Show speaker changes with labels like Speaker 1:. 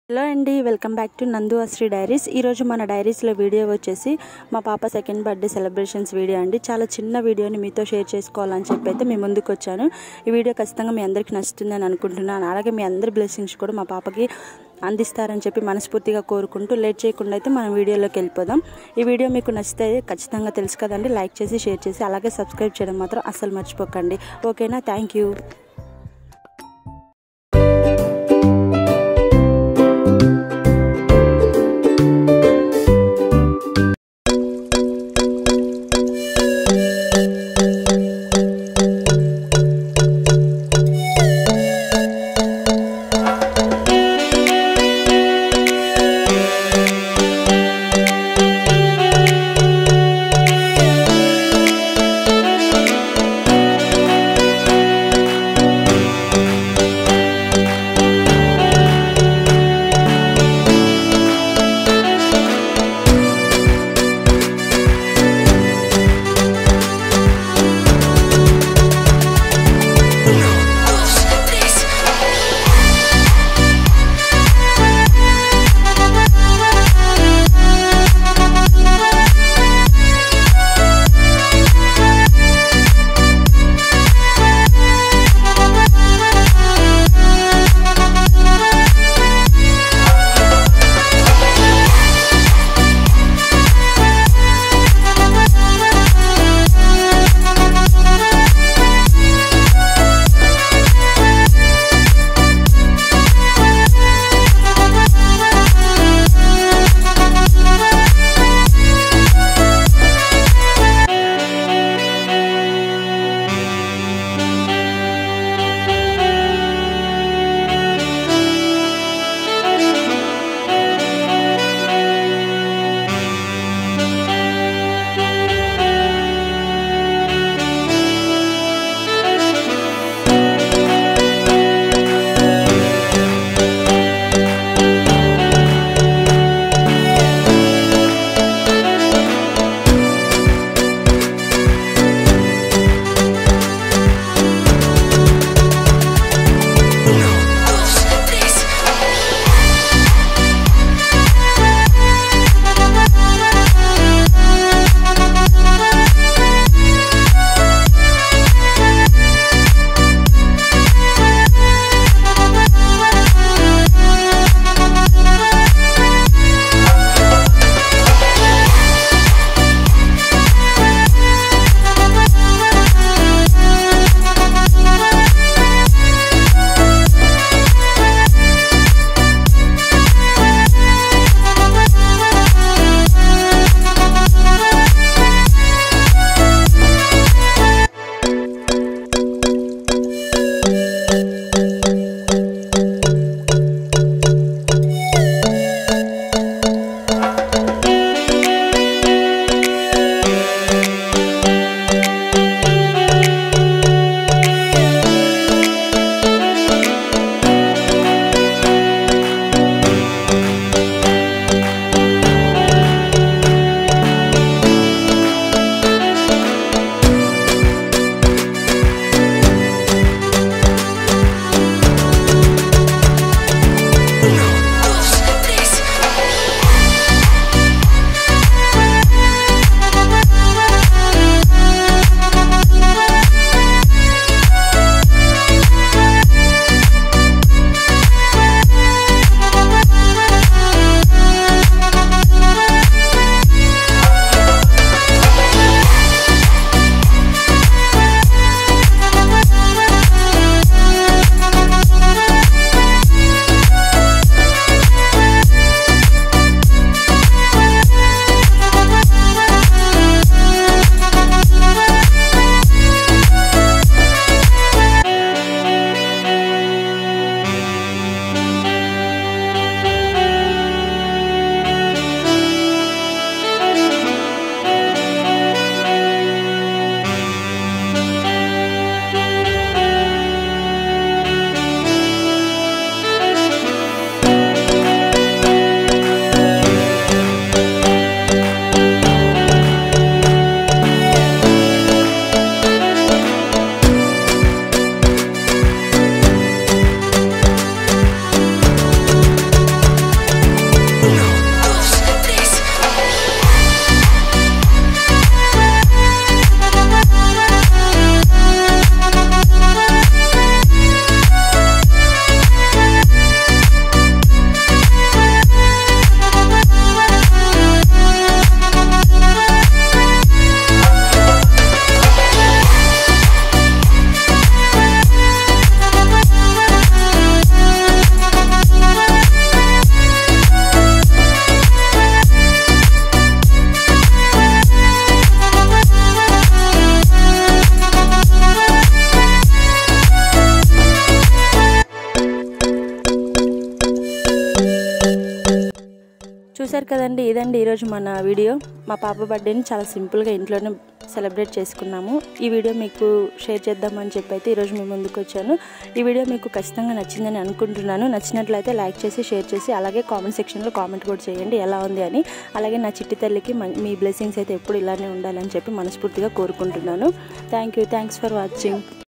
Speaker 1: hello అండి welcome back to నందు అశ్రీ diaries ఈరోజు మన డైరీస్లో వీడియో వచ్చేసి మా పాప సెకండ్ బర్త్డే సెలబ్రేషన్స్ వీడియో అండి చాలా చిన్న వీడియోని మీతో షేర్ చేసుకోవాలని చెప్పి అయితే మీ ముందుకు వచ్చాను ఈ వీడియో ఖచ్చితంగా మీ అందరికీ నచ్చుతుందని అనుకుంటున్నాను అలాగే మీ అందరి బ్లెస్సింగ్స్ కూడా మా పాపకి అందిస్తారని చెప్పి మనస్ఫూర్తిగా కోరుకుంటూ లేట్ చేయకుండా అయితే మనం వీడియోలోకి వెళ్ళిపోదాం ఈ వీడియో మీకు నచ్చితే ఖచ్చితంగా తెలుసు కదండి లైక్ చేసి షేర్ చేసి అలాగే సబ్స్క్రైబ్ చేయడం మాత్రం అస్సలు మర్చిపోకండి ఓకేనా థ్యాంక్ యూ చూశారు కదండి ఇదండి ఈరోజు మన వీడియో మా పాప బర్త్డేని చాలా సింపుల్గా ఇంట్లోనే సెలబ్రేట్ చేసుకున్నాము ఈ వీడియో మీకు షేర్ చేద్దామని చెప్పి అయితే ఈరోజు మీ ముందుకు వచ్చాను ఈ వీడియో మీకు ఖచ్చితంగా నచ్చిందని అనుకుంటున్నాను నచ్చినట్లయితే లైక్ చేసి షేర్ చేసి అలాగే కామెంట్ సెక్షన్లో కామెంట్ కూడా చేయండి ఎలా ఉంది అని అలాగే నా చిట్టి తల్లికి మన్- మీ బ్లెస్సింగ్స్ అయితే ఎప్పుడు ఇలానే ఉండాలని చెప్పి మనస్ఫూర్తిగా కోరుకుంటున్నాను thank you thanks for watching